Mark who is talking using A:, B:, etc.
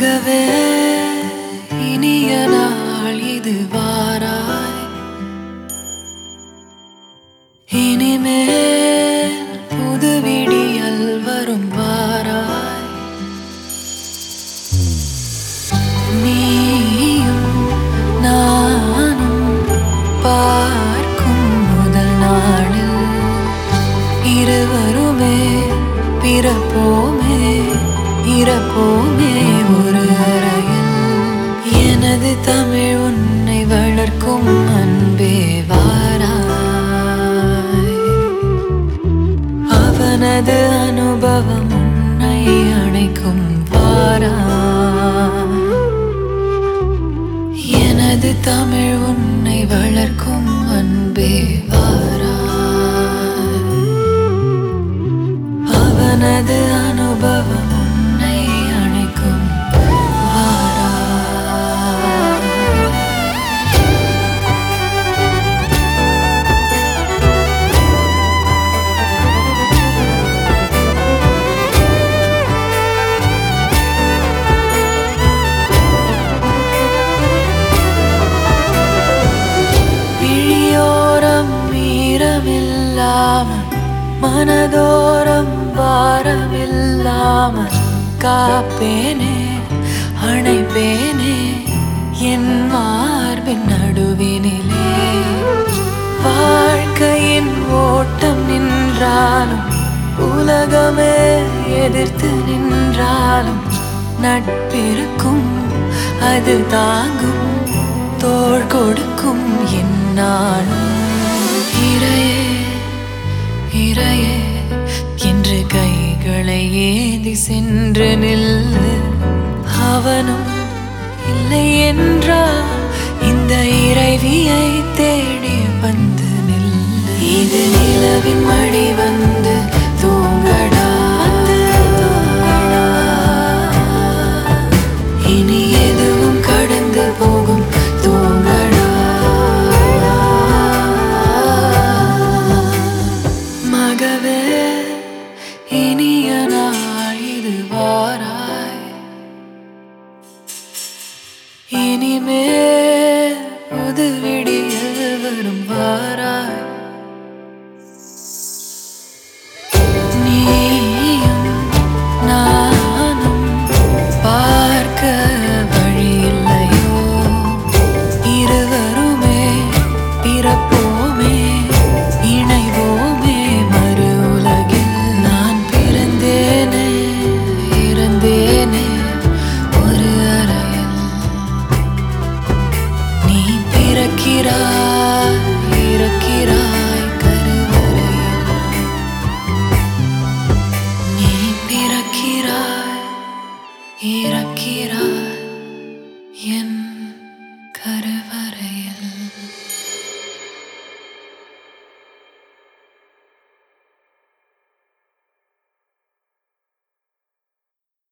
A: ஆகவே இனிய நாள் இது வாராய் இனிமேல் புது விடியல் வரும் வாராய் நீயும் நானும் பார்க்கும் முதல் நாளில் இருவருமே பிறப்போமே இறப்போமே ஒரு அறையில் எனது தமிழ் உன்னை வளர்க்கும் அன்பே வாராய் அவனது அனுபவம் உன்னை அணைக்கும் வாராய் எனது தமிழ் உன்னை வளர்க்கும் அன்பே வாராய் அவனது அனுபவம் உன்னை அணைக்கும் வாராய் விழியோரம் ஈரமில்லாமல் மனதோரம் பாரமில்லாமல் காப்பேனே அணைப்பேனே என் மார்பின் நடுவினிலே வாழ்க்கையின் ஓட்டம் நின்றாலும் உலகமே எதிர்த்து நின்றாலும் நட்பிருக்கும் அது தாங்கும் தோள் கொடுக்கும் என்னாலும் இறையே இறையே என்று கைகளை ஏந்தி சென்று நில்லு அவனும் இல்லை என்றால் இந்த இறைவியை தேடி வந்து நில்லு இது நிலவின் மடி வந்து